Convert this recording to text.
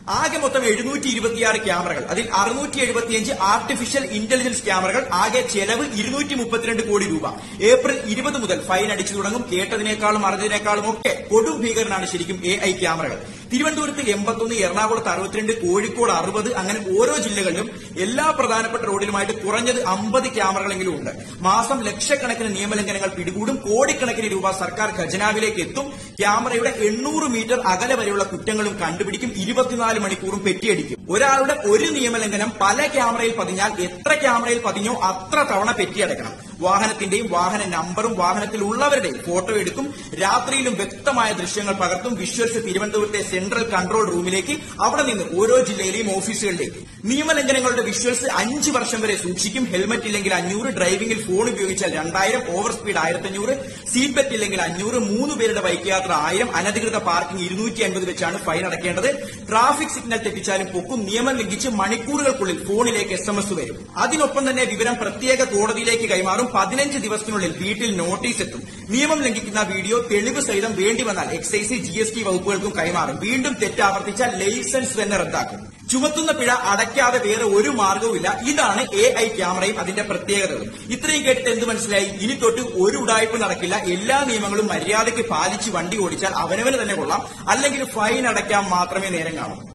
ആകെ മൊത്തം എഴുന്നൂറ്റി ഇരുപത്തിയാറ് ക്യാമറകൾ അതിൽ അറുന്നൂറ്റി എഴുപത്തിയഞ്ച് ആർട്ടിഫിഷ്യൽ ഇന്റലിജൻസ് ക്യാമറകൾ ആകെ ചെലവ് ഇരുന്നൂറ്റി മുപ്പത്തിരണ്ട് കോടി രൂപ ഏപ്രിൽ ഇരുപത് മുതൽ ഫൈൻ അടിച്ചു തുടങ്ങും കേട്ടതിനേക്കാളും അറിഞ്ഞതിനേക്കാളും ഒക്കെ കൊടും ഭീകരനാണ് ശരിക്കും എ ഐ ക്യാമറകൾ തിരുവനന്തപുരത്ത് എൺപത്തൊന്ന് എറണാകുളത്ത് അറുപത്തിരണ്ട് കോഴിക്കോട് അറുപത് അങ്ങനെ ഓരോ ജില്ലകളിലും എല്ലാ പ്രധാനപ്പെട്ട റോഡിലുമായിട്ട് കുറഞ്ഞത് അമ്പത് ക്യാമറകളെങ്കിലും ഉണ്ട് മാസം ലക്ഷക്കണക്കിന് നിയമലംഘനങ്ങൾ പിടികൂടും കോടിക്കണക്കിന് രൂപ സർക്കാർ ഖജനാവിലേക്ക് എത്തും ക്യാമറയുടെ എണ്ണൂറ് മീറ്റർ അകലെ വരെയുള്ള കുറ്റങ്ങളും കണ്ടുപിടിക്കും ഇരുപത്തിനാല് മണിക്കൂറും പെറ്റിയടിക്കും ഒരാളുടെ ഒരു നിയമലംഘനം പല ക്യാമറയിൽ പതിഞ്ഞാൽ എത്ര ക്യാമറയിൽ പതിഞ്ഞോ അത്ര തവണ പെറ്റിയടക്കണം വാഹനത്തിന്റെയും വാഹന നമ്പറും വാഹനത്തിൽ ഉള്ളവരുടെയും ഫോട്ടോ എടുക്കും രാത്രിയിലും വ്യക്തമായ ദൃശ്യങ്ങൾ പകർത്തും വിഷ്വൽസ് തിരുവനന്തപുരത്തെ സെൻട്രൽ കൺട്രോൾ റൂമിലേക്ക് അവിടെ നിന്ന് ഓരോ ജില്ലയിലെയും ഓഫീസുകളിലേക്ക് നിയമലംഘനങ്ങളുടെ വിഷ്വൽസ് അഞ്ച് വർഷം വരെ സൂക്ഷിക്കും ഹെൽമറ്റ് ഇല്ലെങ്കിൽ അഞ്ഞൂറ് ഡ്രൈവിംഗിൽ ഫോൺ ഉപയോഗിച്ചാൽ രണ്ടായിരം ഓവർ സ്പീഡ് ആയിരത്തി അഞ്ഞൂറ് സീറ്റ് ബെൽറ്റ് ഇല്ലെങ്കിൽ അഞ്ഞൂറ് മൂന്ന് പേരുടെ ബൈക്ക് യാത്ര ആയിരം അനധികൃത പാർക്കിംഗ് ഇരുന്നൂറ്റി അൻപത് വെച്ചാണ് ഫൈൻ അടക്കേണ്ടത് ട്രാഫിക് സിഗ്നൽ തെറ്റിച്ചാലും പൊക്കും നിയമം ലംഘിച്ച് മണിക്കൂറുകൾക്കുള്ളിൽ ഫോണിലേക്ക് എസ് എം എസ് വരും അതിനൊപ്പം തന്നെ വിവരം പ്രത്യേക കോടതിയിലേക്ക് കൈമാറും പതിനഞ്ച് ദിവസത്തിനുള്ളിൽ വീട്ടിൽ നോട്ടീസ് എത്തും നിയമം ലംഘിക്കുന്ന വീഡിയോ തെളിവ് സഹിതം വേണ്ടി വന്നാൽ എക്സൈസ് ജി എസ് ടി വകുപ്പുകൾക്കും കൈമാറും വീണ്ടും തെറ്റ് ആവർത്തിച്ചാൽ ലൈസൻസ് തന്നെ റദ്ദാക്കും ചുമത്തുന്ന പിഴ അടയ്ക്കാതെ വേറെ ഒരു മാർഗവുമില്ല ഇതാണ് എ ഐ ക്യാമറയും അതിന്റെ പ്രത്യേകതകളും ഇത്രയും കേട്ടിട്ട് എന്ത് മനസ്സിലായി ഇനി തൊട്ട് ഒരു ഉടായ്പ നടക്കില്ല എല്ലാ നിയമങ്ങളും മര്യാദയ്ക്ക് പാലിച്ച് വണ്ടി ഓടിച്ചാൽ അവനവന് തന്നെ കൊള്ളാം അല്ലെങ്കിൽ ഫൈൻ അടയ്ക്കാൻ മാത്രമേ നേരം കാണൂ